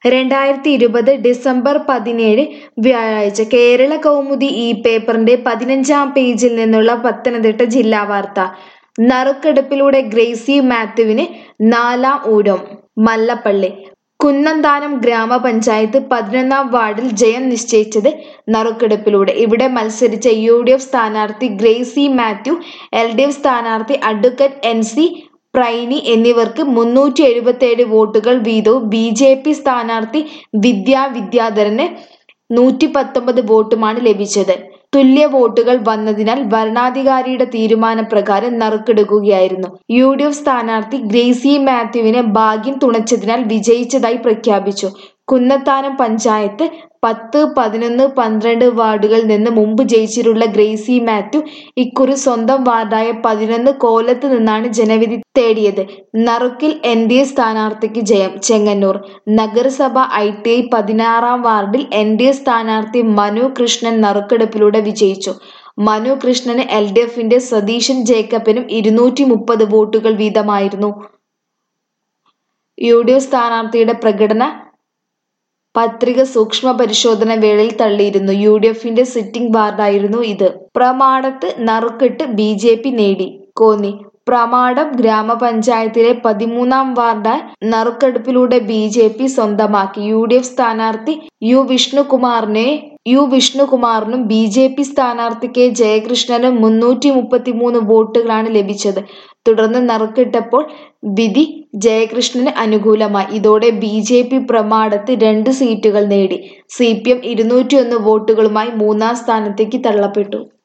രണ്ടായിരത്തി ഇരുപത് ഡിസംബർ പതിനേഴ് വ്യാഴാഴ്ച കേരള കൗമുദി ഈ പേപ്പറിന്റെ പതിനഞ്ചാം പേജിൽ നിന്നുള്ള പത്തനംതിട്ട ജില്ലാ വാർത്ത നറുക്കെടുപ്പിലൂടെ ഗ്രേസി മാത്യുവിന് നാലാം ഊഴം മല്ലപ്പള്ളി കുന്നന്താനം ഗ്രാമപഞ്ചായത്ത് പതിനൊന്നാം വാർഡിൽ ജയം നിശ്ചയിച്ചത് നറുക്കെടുപ്പിലൂടെ ഇവിടെ മത്സരിച്ച യു ഡി എഫ് സ്ഥാനാർത്ഥി Gracy Mathew L D F സ്ഥാനാർത്ഥി അഡ്വക്കേറ്റ് എൻ സി പ്രൈനി എന്നിവർക്ക് മുന്നൂറ്റി എഴുപത്തേഴ് വോട്ടുകൾ വീതവും ബി ജെ പി സ്ഥാനാർത്ഥി വിദ്യാ വിദ്യാധരന് നൂറ്റി പത്തൊമ്പത് വോട്ടുമാണ് ലഭിച്ചത് തുല്യ വോട്ടുകൾ വന്നതിനാൽ വരണാധികാരിയുടെ തീരുമാനപ്രകാരം നറുക്കെടുക്കുകയായിരുന്നു യു ഡി എഫ് സ്ഥാനാർത്ഥി ഗ്രേസി മാത്യുവിന് ഭാഗ്യം തുണച്ചതിനാൽ വിജയിച്ചതായി പ്രഖ്യാപിച്ചു കുന്നത്താനം പഞ്ചായത്ത് പത്ത് പതിനൊന്ന് പന്ത്രണ്ട് വാർഡുകളിൽ നിന്ന് മുമ്പ് ജയിച്ചിട്ടുള്ള ഗ്രേസി മാത്യു ഇക്കുറി സ്വന്തം വാർഡായ പതിനൊന്ന് കോലത്ത് നിന്നാണ് ജനവിധി തേടിയത് നറുക്കിൽ എൻ ഡി എ സ്ഥാനാർത്ഥിക്ക് ജയം ചെങ്ങന്നൂർ നഗരസഭ ഐ ടി ഐ പതിനാറാം വാർഡിൽ എൻ ഡി എ സ്ഥാനാർത്ഥി മനു കൃഷ്ണൻ നറുക്കെടുപ്പിലൂടെ വിജയിച്ചു മനു കൃഷ്ണന് എൽ ഡി എഫിന്റെ സതീശൻ ജേക്കബിനും ഇരുന്നൂറ്റി മുപ്പത് വോട്ടുകൾ വീതമായിരുന്നു യു ഡി എഫ് സ്ഥാനാർത്ഥിയുടെ പ്രകടന പത്രിക സൂക്ഷ്മ പരിശോധന വേളയിൽ തള്ളിയിരുന്നു യു ഡി എഫിന്റെ സിറ്റിംഗ് വാർഡായിരുന്നു ഇത് പ്രമാടത്ത് നറുക്കെട്ട് ബി ജെ പി നേടി കോന്നി പ്രമാടം ഗ്രാമപഞ്ചായത്തിലെ പതിമൂന്നാം വാർഡ് നറുക്കെടുപ്പിലൂടെ ബി ജെ പി സ്വന്തമാക്കി യു ഡി എഫ് സ്ഥാനാർത്ഥി യു വിഷ്ണുകുമാറിനെ യു വിഷ്ണുകുമാറിനും ബി ജെ പി സ്ഥാനാർത്ഥി കെ ജയകൃഷ്ണനും മുന്നൂറ്റി മുപ്പത്തിമൂന്ന് വോട്ടുകളാണ് ലഭിച്ചത് തുടർന്ന് നറുക്കിട്ടപ്പോൾ വിധി ജയകൃഷ്ണന് അനുകൂലമായി ഇതോടെ ബി ജെ പി പ്രമാടത്ത് രണ്ട് സീറ്റുകൾ നേടി സി പി എം ഇരുന്നൂറ്റിയൊന്ന് വോട്ടുകളുമായി മൂന്നാം സ്ഥാനത്തേക്ക് തള്ളപ്പെട്ടു